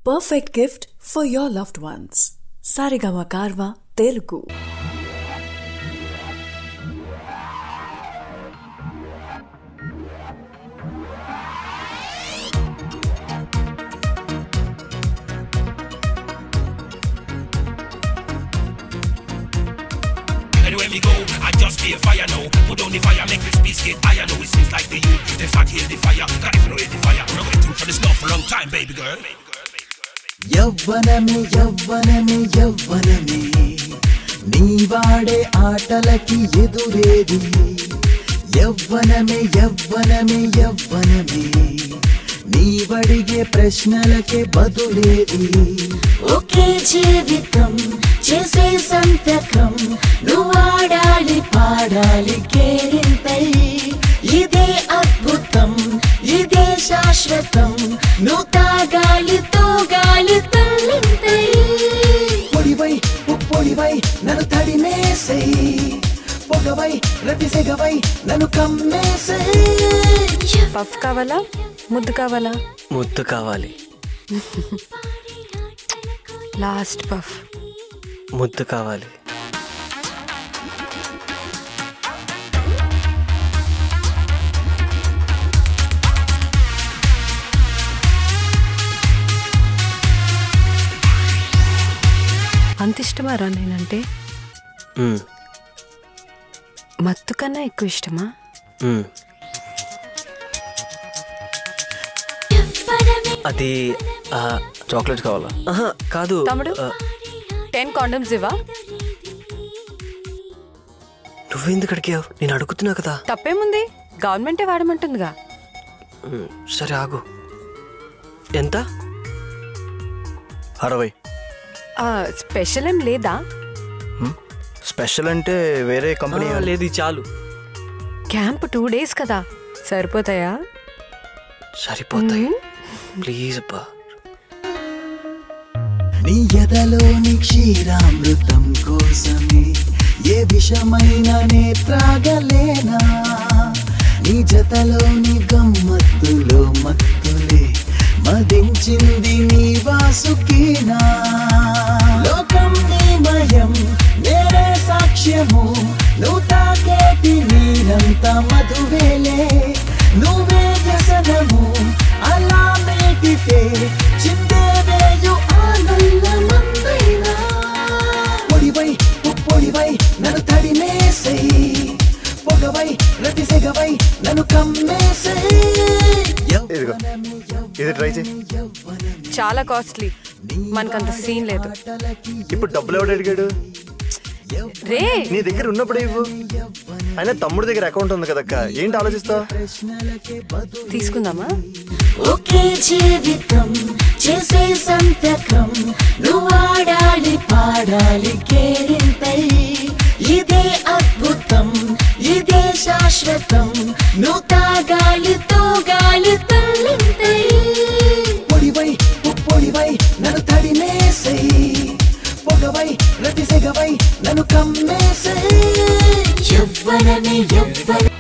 Perfect gift for your loved ones. Sarigama Karva Telugu. Anywhere me go, I just be a fire now. Put on the fire, make this piece get higher. Know it seems like the youth, they start hear the fire. Got if you know the fire, we're waiting for this love for a long time, baby girl. యవ్వనమే యవ్వనమే యవ్వనమే నీ వాడే ఆటలకి ఎదురేది యవ్వనమే యవ్వనమే యవ్వనమే నీవడిగే ప్రశ్నలకే బదులేది ఒకే జీవితం చేసే సంతకం నువ్వాడాలి పాడాలి కేరింతై ఇదే అద్భుతం ఇదే శాశ్వతం నువ్వు తాగాలి తూగాలి తల్లింతై పొడివై ఉప్పొడివై నన్ను తడిమేసై పొగవై రతిసెగవై నన్ను కమ్మేసై పఫ్ కావాలా ముద్దు కావాలా ముద్దు కావాలి లాస్ట్ పఫ్ ముద్దు కావాలి అంత ఇష్టమా రా నేనంటే మ్మ్, మత్తు కన్నా ఎక్కువ ఇష్టమా మ్మ్. అది ఆ, చాక్లెట్ కావాలా ఆహా, కాదు తమ్ముడు ఆ, టెన్ కాండమ్స్ ఇవ్వా నువ్వెందుకు అడిగావు నేను అడుగుతున్నా కదా తప్పేముంది గవర్నమెంటే వాడమంటుందిగా మ్మ్, సరే ఆగు ఎంత అరవై ఆ, స్పెషల్ ఏం లేదా స్పెషల్ అంటే వేరే కంపెనీ ఆ, లేదు ఇది చాలు క్యాంప్ టూ డేస్ కదా సరిపోతాయా సరిపోతాయి ప్లీజ్ అబ్బా నీ ఎదలోని క్షీరామృతం కోసమే ఏ విషమైనా నే త్రాగలేనా నీ జతలోని గమ్మత్తులో మత్తులే మదించింది నీ వాసుకీనా లోకం నీ మయం నేనే సాక్ష్యము నువ్వు తాకేటి నీరంత మధువేలే నువ్వే వ్యసనము అలా మేటితే చిందేవేయు ఆనందమందైనా పొడివై ఉప్పొడివై నన్ను తడిమేసై పొగవై రతిసెగవై నన్ను కమ్మేసై ఇదిగో ఇది ట్రై చేయి చాలా కాస్ట్లీ మనకంత సీన్ లేదు ఇప్పుడు డబ్బులు ఎవడు అడిగాడు రే నీ దగ్గర ఉన్నప్పుడు ఇవ్వు అయినా తమ్ముడి దగ్గర అకౌంట్ ఉంది కదక్క ఏంటి ఆలోచిస్తా తీసుకుందామా ఒకే జీవితం చేసే సంతకం నువ్వాడాలి పాడాలి కేరింతై ఇదే అద్భుతం ఇదే శాశ్వతం నువ్వు తాగాలి తూగాలి తల్లింతై పొడివై ఉప్పొడివై నన్ను తడిమేసై పొగవై రతిసెగవై నన్ను కమ్మేసై యవ్వనమే యవ్వన